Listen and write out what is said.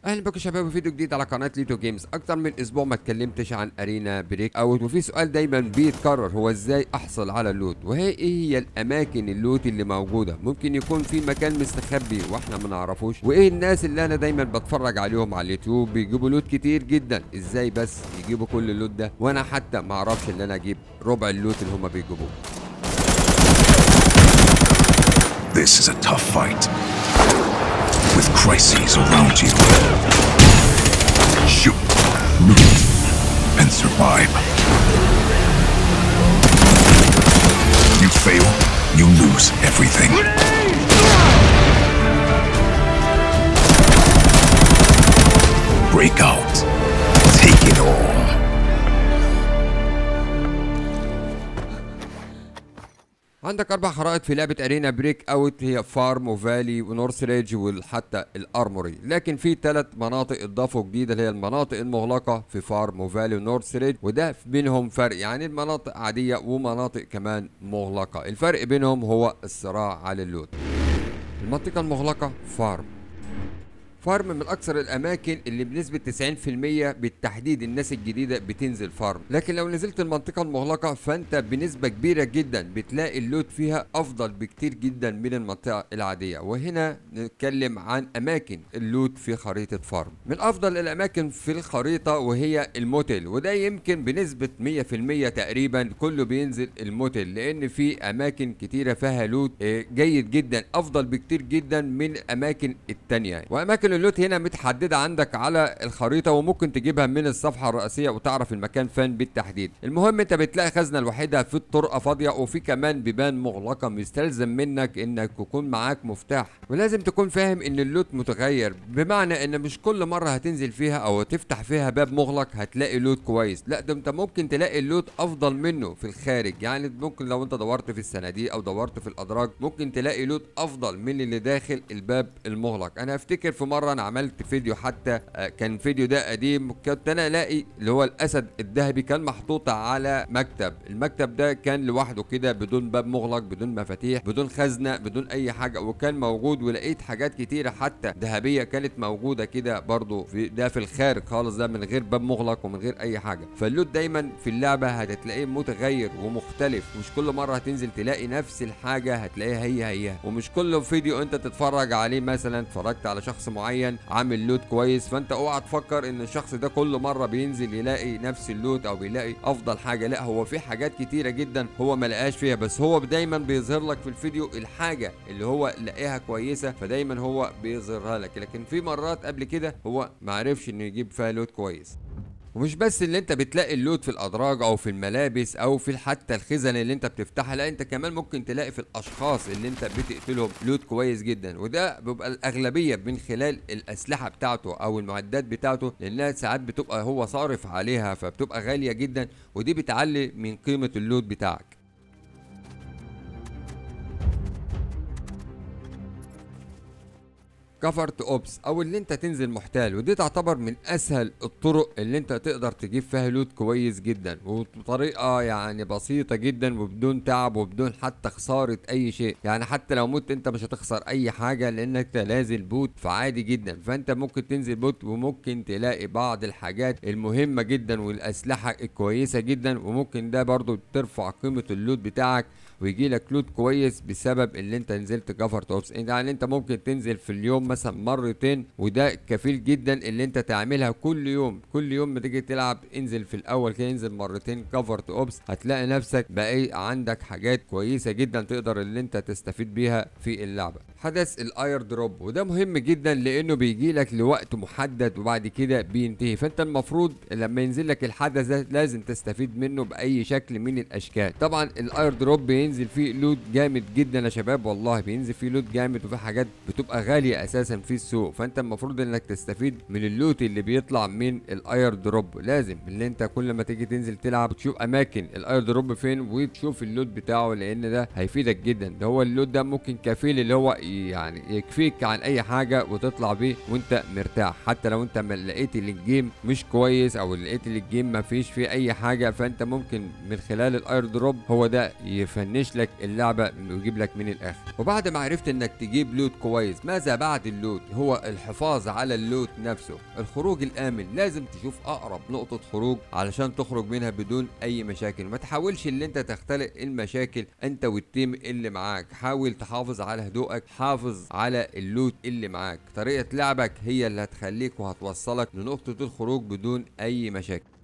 اهلا بكم شباب فيديو جديد على قناه ليتو جيمز اكتر من اسبوع ما اتكلمتش عن ارينا بريك اوت وفي سؤال دايما بيتكرر هو ازاي احصل على اللوت وهي ايه هي الاماكن اللوت اللي موجوده ممكن يكون في مكان مستخبي واحنا ما نعرفوش وايه الناس اللي انا دايما بتفرج عليهم على اليوتيوب بيجيبوا لوت كتير جدا ازاي بس يجيبوا كل اللوت ده وانا حتى ما اعرفش ان انا اجيب ربع اللوت اللي هم بيجيبوه This is a tough fight. With crises around you. Shoot, loot, and survive. You fail, you lose everything. Break out. Take it all. عندك اربع خرائط في لعبه ارينا بريك اوت هي فارم وفالي ونورث ريدج وحتى الارموري لكن في ثلاث مناطق اضافوا جديده اللي هي المناطق المغلقه في فارم وفالي ونورث ريدج وده بينهم فرق يعني المناطق عاديه ومناطق كمان مغلقه الفرق بينهم هو الصراع على اللوت المنطقه المغلقه فارم فارم من اكثر الاماكن اللي بنسبه 90% بالتحديد الناس الجديده بتنزل فارم لكن لو نزلت المنطقه المغلقه فانت بنسبه كبيره جدا بتلاقي اللوت فيها افضل بكتير جدا من المنطقه العاديه وهنا نتكلم عن اماكن اللوت في خريطه فارم من افضل الاماكن في الخريطه وهي الموتيل وده يمكن بنسبه 100% تقريبا كله بينزل الموتيل لان في اماكن كتيره فيها لوت آه، جيد جدا افضل بكتير جدا من الاماكن التانية واماكن اللوت هنا متحدده عندك على الخريطه وممكن تجيبها من الصفحه الرئيسيه وتعرف المكان فين بالتحديد المهم انت بتلاقي خزنه الوحيده في الطرقه فاضيه وفي كمان بيبان مغلقه مستلزم منك انك يكون معاك مفتاح ولازم تكون فاهم ان اللوت متغير بمعنى ان مش كل مره هتنزل فيها او تفتح فيها باب مغلق هتلاقي لوت كويس لا ده انت ممكن تلاقي اللوت افضل منه في الخارج يعني ممكن لو انت دورت في الصناديق او دورت في الادراج ممكن تلاقي لوت افضل من اللي داخل الباب المغلق انا افتكر في مره انا عملت فيديو حتى آه، كان فيديو ده قديم كنت انا الاقي اللي هو الاسد الذهبي كان محطوط على مكتب المكتب ده كان لوحده كده بدون باب مغلق بدون مفاتيح بدون خزنه بدون اي حاجه وكان موجود ولقيت حاجات كتيره حتى ذهبيه كانت موجوده كده برضو في ده في الخارج خالص ده من غير باب مغلق ومن غير اي حاجه فاللوت دايما في اللعبه هتلاقيه متغير ومختلف مش كل مره هتنزل تلاقي نفس الحاجه هتلاقيها هي هي ومش كل فيديو انت تتفرج عليه مثلا اتفرجت على شخص معين عامل لوت كويس فانت اوعى تفكر ان الشخص ده كل مره بينزل يلاقي نفس اللوت او بيلاقي افضل حاجه لا هو في حاجات كتيره جدا هو ما لقاش فيها بس هو دايما بيظهر لك في الفيديو الحاجه اللي هو لقاها كويسه فدايما هو بيظهرها لك لكن في مرات قبل كده هو ما عرفش انه يجيب فيها لوت كويس ومش بس اللي انت بتلاقي اللوت في الادراج او في الملابس او في حتى الخزن اللي انت بتفتحها لا انت كمان ممكن تلاقي في الاشخاص اللي انت بتقتلهم لوت كويس جدا وده بيبقى الاغلبيه من خلال الاسلحه بتاعته او المعدات بتاعته لانها ساعات بتبقى هو صارف عليها فبتبقى غاليه جدا ودي بتعلي من قيمه اللوت بتاعك كفرت اوبس او اللي انت تنزل محتال ودي تعتبر من اسهل الطرق اللي انت تقدر تجيب فيها لوت كويس جدا وبطريقه يعني بسيطه جدا وبدون تعب وبدون حتى خساره اي شيء يعني حتى لو مت انت مش هتخسر اي حاجه لانك انت نازل بوت فعادي جدا فانت ممكن تنزل بوت وممكن تلاقي بعض الحاجات المهمه جدا والاسلحه الكويسه جدا وممكن ده برضو ترفع قيمه اللوت بتاعك ويجي لك لوت كويس بسبب اللي انت نزلت كفر توبس يعني انت ممكن تنزل في اليوم مثلا مرتين وده كفيل جدا اللي انت تعملها كل يوم كل يوم ما تيجي تلعب انزل في الاول كده انزل مرتين كفر اوبس هتلاقي نفسك بقى عندك حاجات كويسه جدا تقدر اللي انت تستفيد بيها في اللعبه حدث الاير دروب وده مهم جدا لانه بيجي لك لوقت محدد وبعد كده بينتهي فانت المفروض لما ينزل لك الحدث ده لازم تستفيد منه باي شكل من الاشكال طبعا الاير دروب بينزل فيه لود جامد جدا يا شباب والله بينزل فيه لود جامد وفي حاجات بتبقى غاليه اساسا في السوق فانت المفروض انك تستفيد من اللوت اللي بيطلع من الاير دروب لازم اللي انت كل ما تيجي تنزل تلعب تشوف اماكن الاير دروب فين وتشوف اللوت بتاعه لان ده هيفيدك جدا ده هو اللوت ده ممكن كفيل اللي هو يعني يكفيك عن اي حاجه وتطلع بيه وانت مرتاح حتى لو انت ما لقيت الجيم مش كويس او لقيت الجيم ما فيش فيه اي حاجه فانت ممكن من خلال الاير دروب هو ده يفنش يفنش لك اللعبه ويجيب لك من الاخر وبعد ما عرفت انك تجيب لوت كويس ماذا بعد اللوت هو الحفاظ على اللوت نفسه الخروج الامن لازم تشوف اقرب نقطه خروج علشان تخرج منها بدون اي مشاكل ما تحاولش ان انت تختلق المشاكل انت والتيم اللي معاك حاول تحافظ على هدوءك حافظ على اللوت اللي معاك طريقه لعبك هي اللي هتخليك وهتوصلك لنقطه الخروج بدون اي مشاكل